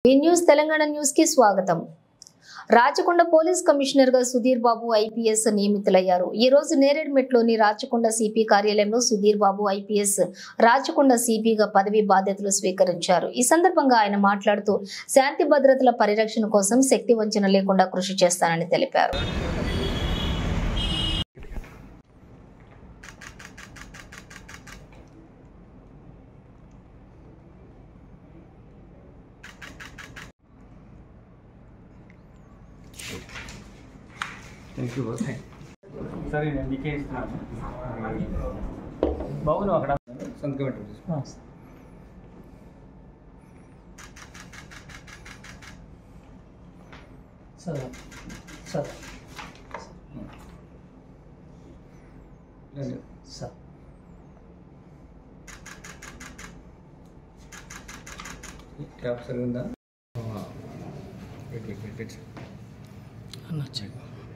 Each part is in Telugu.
ఈ న్యూస్ తెలంగాణ న్యూస్ కి స్వాగతం రాచకొండ పోలీస్ కమిషనర్ గా సుధీర్ బాబు ఐపీఎస్ నియమితులయ్యారు ఈ రోజు నేరేడ్మెట్లోని రాచకొండ సిపి కార్యాలయంలో సుధీర్ బాబు ఐపీఎస్ రాచకొండ సిపిగా పదవి బాధ్యతలు స్వీకరించారు ఈ సందర్భంగా ఆయన మాట్లాడుతూ శాంతి భద్రతల పరిరక్షణ కోసం శక్తి వంచన లేకుండా కృషి చేస్తానని తెలిపారు థ్యాంక్ యూ బాస్ సరే నేను మీకే ఇస్తున్నాను బాబు నువ్వు అక్కడ సంతకం పెట్టండి సార్ సార్ రండి. సార్ క్యాప్ సరిగా ఉందా వెయిట్ వెయిట్ వెయిట్ వెయిట్ అన్న చెక్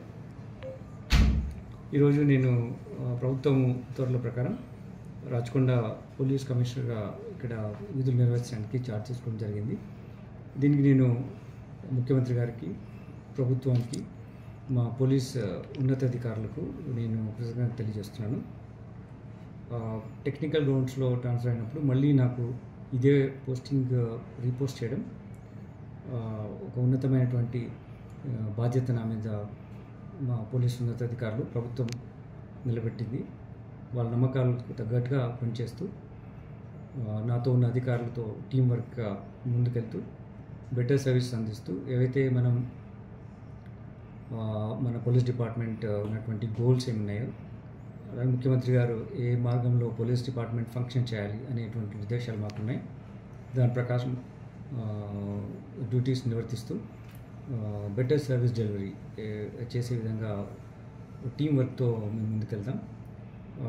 ఈరోజు నేను ఆ, ప్రభుత్వం ఉత్తర్వుల ప్రకారం రాచకొండ పోలీస్ కమిషనర్గా ఇక్కడ విధులు నిర్వహించడానికి ఛార్జ్ చేసుకోవడం జరిగింది దీనికి నేను ముఖ్యమంత్రి గారికి ప్రభుత్వానికి మా పోలీస్ ఆ, ఉన్నతాధికారులకు నేను కృతజ్ఞత తెలియజేస్తున్నాను ఆ, టెక్నికల్ గ్రౌండ్స్లో ట్రాన్స్ఫర్ అయినప్పుడు మళ్ళీ నాకు ఇదే పోస్టింగ్ ఆ, రీపోస్ట్ చేయడం ఆ, ఒక ఉన్నతమైనటువంటి ఆ, బాధ్యత నా మీద మా పోలీసు ఉన్నతాధికారులు ప్రభుత్వం నిలబెట్టింది వాళ్ళ నమ్మకాలకు తగ్గట్టుగా పనిచేస్తూ ఆ, నాతో ఉన్న అధికారులతో టీం వర్క్గా ముందుకెళ్తూ బెటర్ సర్వీస్ అందిస్తూ ఏవైతే మనం ఆ, మన పోలీస్ డిపార్ట్మెంట్ ఉన్నటువంటి గోల్స్ ఏమి ఉన్నాయో అలాగే ముఖ్యమంత్రి గారు ఏ మార్గంలో పోలీస్ డిపార్ట్మెంట్ ఫంక్షన్ చేయాలి అనేటువంటి ఉద్దేశాలు మాకున్నాయి దాని ప్రకారం డ్యూటీస్ నిర్వర్తిస్తూ బెటర్ సర్వీస్ డెలివరీ చేసే విధంగా టీం వర్క్తో మేము ముందుకెళ్తాం ఆ,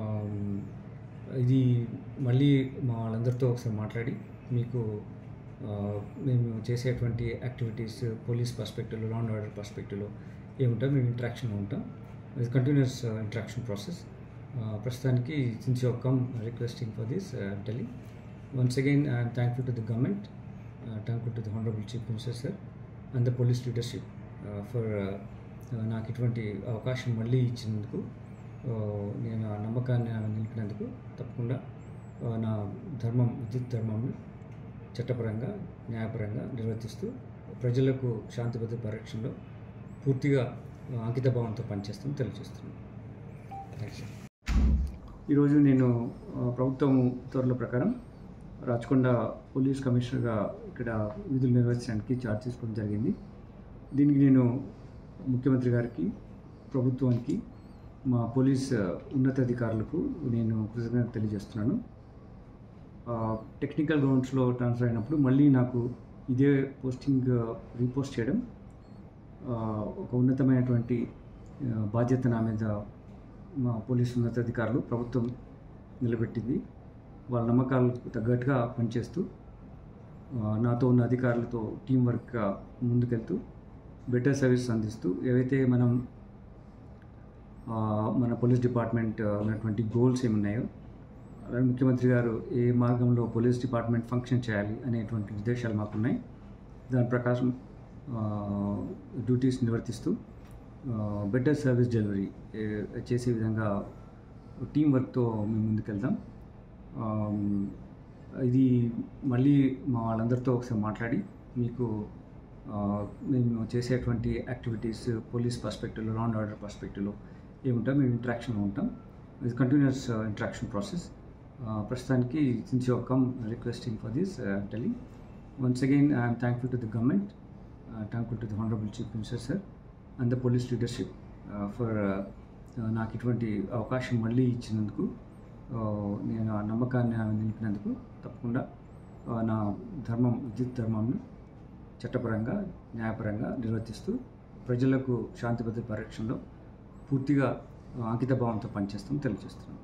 ఇది మళ్ళీ మా వాళ్ళందరితో ఒకసారి మాట్లాడి మీకు ఆ, మేము చేసేటువంటి యాక్టివిటీస్ పోలీస్ పర్స్పెక్టివ్లో లా అండ్ ఆర్డర్ పర్స్పెక్టివ్లో ఏముంటాం మేము ఇంటరాక్షన్లో ఉంటాం ఇది కంటిన్యూస్ ఇంటరాక్షన్ ప్రాసెస్ ప్రస్తుతానికి since you come requesting for this telling once again I'm thankful to the government thankful to the honourable chief minister sir and the police leadership for నాకు ఇటువంటి అవకాశం మళ్ళీ ఇచ్చినందుకు uh, నేను ఆ నమ్మకాన్ని ఆమె నిలిపినందుకు తప్పకుండా uh, నా ధర్మం విద్యుత్ ధర్మంను చట్టపరంగా న్యాయపరంగా నిర్వర్తిస్తూ ప్రజలకు శాంతి భద్రత పరిరక్షణలో పూర్తిగా uh, అంకిత భావంతో పనిచేస్తామని తెలియజేస్తున్నాను థ్యాంక్స్ ఈరోజు నేను ఆ, ప్రభుత్వం ఉత్తర్వుల ప్రకారం రాచకొండ పోలీస్ కమిషనర్గా ఇక్కడ విధులు నిర్వహించడానికి ఛార్జ్ చేసుకోవడం జరిగింది దీనికి నేను ముఖ్యమంత్రి గారికి ప్రభుత్వానికి మా పోలీస్ ఆ, ఉన్నతాధికారులకు నేను కృతజ్ఞత తెలియజేస్తున్నాను ఆ, టెక్నికల్ గ్రౌండ్స్లో ట్రాన్స్ఫర్ అయినప్పుడు మళ్ళీ నాకు ఇదే పోస్టింగ్ ఆ, రీపోస్ట్ చేయడం ఆ, ఒక ఉన్నతమైనటువంటి ఆ, బాధ్యత నా మీద మా పోలీసు ఉన్నతాధికారులు ప్రభుత్వం నిలబెట్టింది వాళ్ళ నమ్మకాలకు తగ్గట్టుగా పనిచేస్తూ ఆ, నాతో ఉన్న అధికారులతో టీం వర్క్గా ముందుకెళ్తూ బెటర్ సర్వీస్ అందిస్తూ ఏవైతే మనం ఆ, మన పోలీస్ డిపార్ట్మెంట్ ఉన్నటువంటి గోల్స్ ఏమి ఉన్నాయో అలాగే ముఖ్యమంత్రి గారు ఏ మార్గంలో పోలీస్ డిపార్ట్మెంట్ ఫంక్షన్ చేయాలి అనేటువంటి ఉద్దేశాలు మాకున్నాయి దాని ప్రకారం డ్యూటీస్ నిర్వర్తిస్తూ బెటర్ సర్వీస్ డెలివరీ చేసే విధంగా టీం వర్క్తో మేము ముందుకెళ్తాం ఆ, ఇది మళ్ళీ మా వాళ్ళందరితో ఒకసారి మాట్లాడి మీకు ఆ, మేము చేసేటువంటి యాక్టివిటీస్ పోలీస్ పర్స్పెక్టివ్లో లా అండ్ ఆర్డర్ పర్స్పెక్టివ్లో ఏముంటాం మేము ఇంటరాక్షన్లో ఉంటాం ఇది కంటిన్యూస్ ఇంటరాక్షన్ ప్రాసెస్ ప్రస్తుతానికి since you come requesting for this telling once again I'm thankful to the government thankful to the honourable chief minister sir and the police leadership for నాకు ఇటువంటి అవకాశం మళ్ళీ ఇచ్చినందుకు uh, నేను ఆ నమ్మకాన్ని ఆమె నిలిపినందుకు తప్పకుండా uh, నా ధర్మం విద్యుత్ ధర్మంను చట్టపరంగా న్యాయపరంగా నిర్వర్తిస్తూ ప్రజలకు శాంతి భద్రత పరిరక్షణలో పూర్తిగా uh, అంకిత భావంతో పనిచేస్తాం తెలియజేస్తున్నాను